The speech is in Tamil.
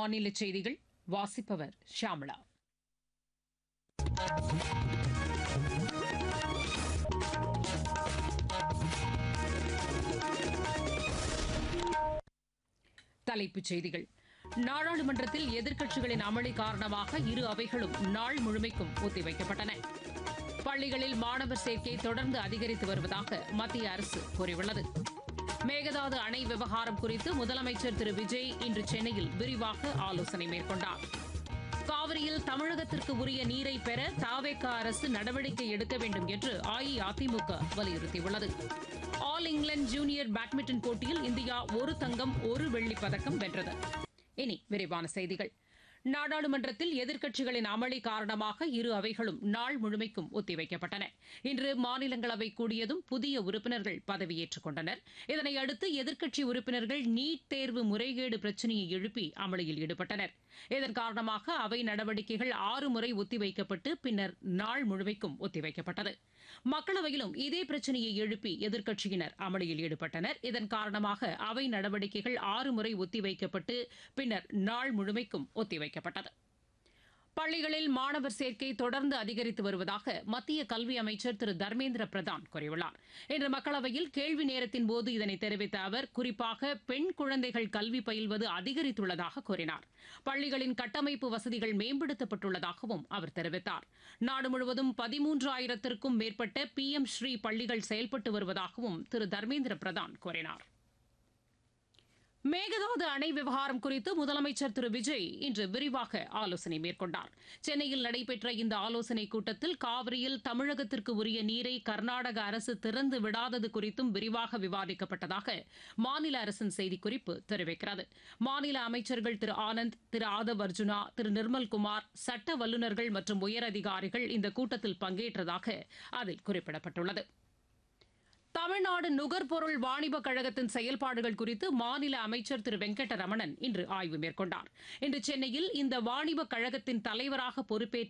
மாநில செய்திகள் வாசிப்பவர் ஷியாமளா தலைப்புச் செய்திகள் நாடாளுமன்றத்தில் எதிர்க்கட்சிகளின் அமளி காரணமாக இரு அவைகளும் நாள் முழுமைக்கும் ஒத்திவைக்கப்பட்டன பள்ளிகளில் மாணவர் சேர்க்கை தொடர்ந்து அதிகரித்து வருவதாக மத்திய அரசு கூறியுள்ளது மேகதாது அணை விவகாரம் குறித்து முதலமைச்சர் திரு விஜய் இன்று சென்னையில் விரிவாக ஆலோசனை மேற்கொண்டார் காவிரியில் தமிழகத்திற்கு உரிய நீரை பெற தாவேக அரசு நடவடிக்கை எடுக்க வேண்டும் என்று அஇஅதிமுக வலியுறுத்தியுள்ளது ஆல் இங்கிலாந்து ஜூனியர் பேட்மிண்டன் போட்டியில் இந்தியா ஒரு தங்கம் ஒரு வெள்ளிப் பதக்கம் வென்றது இனி விரிவான செய்திகள் நாடாளுமன்றத்தில் எதிர்க்கட்சிகளின் அமளி காரணமாக இரு அவைகளும் நாள் முழுமைக்கும் ஒத்திவைக்கப்பட்டன இன்று மாநிலங்களவை கூடியதும் புதிய உறுப்பினர்கள் பதவியேற்றுக் கொண்டனர் இதனையடுத்து எதிர்க்கட்சி உறுப்பினர்கள் நீட் தேர்வு முறைகேடு பிரச்சினையை எழுப்பி அமளியில் ஈடுபட்டனர் இதன் காரணமாக அவை நடவடிக்கைகள் ஆறு முறை ஒத்திவைக்கப்பட்டு பின்னர் நாள் முழுமைக்கும் ஒத்திவைக்கப்பட்டது மக்களவையிலும் இதே பிரச்சினையை எழுப்பி எதிர்க்கட்சியினர் அமளியில் ஈடுபட்டனர் இதன் காரணமாக அவை நடவடிக்கைகள் ஆறு முறை ஒத்திவைக்கப்பட்டு பின்னர் நாள் முழுமைக்கும் ஒத்திவைக்கப்பட்டது பள்ளிகளில் மாணவர் சேர்க்கை தொடர்ந்து அதிகரித்து வருவதாக மத்திய கல்வி அமைச்சர் திரு தர்மேந்திர பிரதான் கூறியுள்ளார் இன்று மக்களவையில் கேள்வி நேரத்தின் போது இதனை தெரிவித்த அவர் குறிப்பாக பெண் குழந்தைகள் கல்வி பயில்வது அதிகரித்துள்ளதாக கூறினார் பள்ளிகளின் கட்டமைப்பு வசதிகள் மேம்படுத்தப்பட்டுள்ளதாகவும் அவர் தெரிவித்தார் நாடு முழுவதும் பதிமூன்றாயிரத்திற்கும் மேற்பட்ட பி எம் ஸ்ரீ பள்ளிகள் செயல்பட்டு வருவதாகவும் திரு தர்மேந்திர பிரதான் கூறினார் மேகதாது அணை விவகாரம் குறித்து முதலமைச்சர் திரு விஜய் இன்று விரிவாக ஆலோசனை மேற்கொண்டார் சென்னையில் நடைபெற்ற இந்த ஆலோசனைக் கூட்டத்தில் காவிரியில் தமிழகத்திற்கு உரிய நீரை கர்நாடக அரசு திறந்து விடாதது குறித்தும் விரிவாக விவாதிக்கப்பட்டதாக மாநில அரசின் செய்திக்குறிப்பு தெரிவிக்கிறது மாநில அமைச்சர்கள் திரு ஆனந்த் திரு ஆதவ் அர்ஜுனா திரு நிர்மல்குமார் சட்ட வல்லுநர்கள் மற்றும் உயரதிகாரிகள் இந்த கூட்டத்தில் பங்கேற்றதாக அதில் குறிப்பிடப்பட்டுள்ளது தமிழ்நாடு நுகர்பொருள் வாணிபக் கழகத்தின் செயல்பாடுகள் குறித்து மாநில அமைச்சர் திரு வெங்கட்டரமணன் இன்று ஆய்வு மேற்கொண்டார் இன்று சென்னையில் இந்த வாணிபக் கழகத்தின் தலைவராக பொறுப்பேற்ற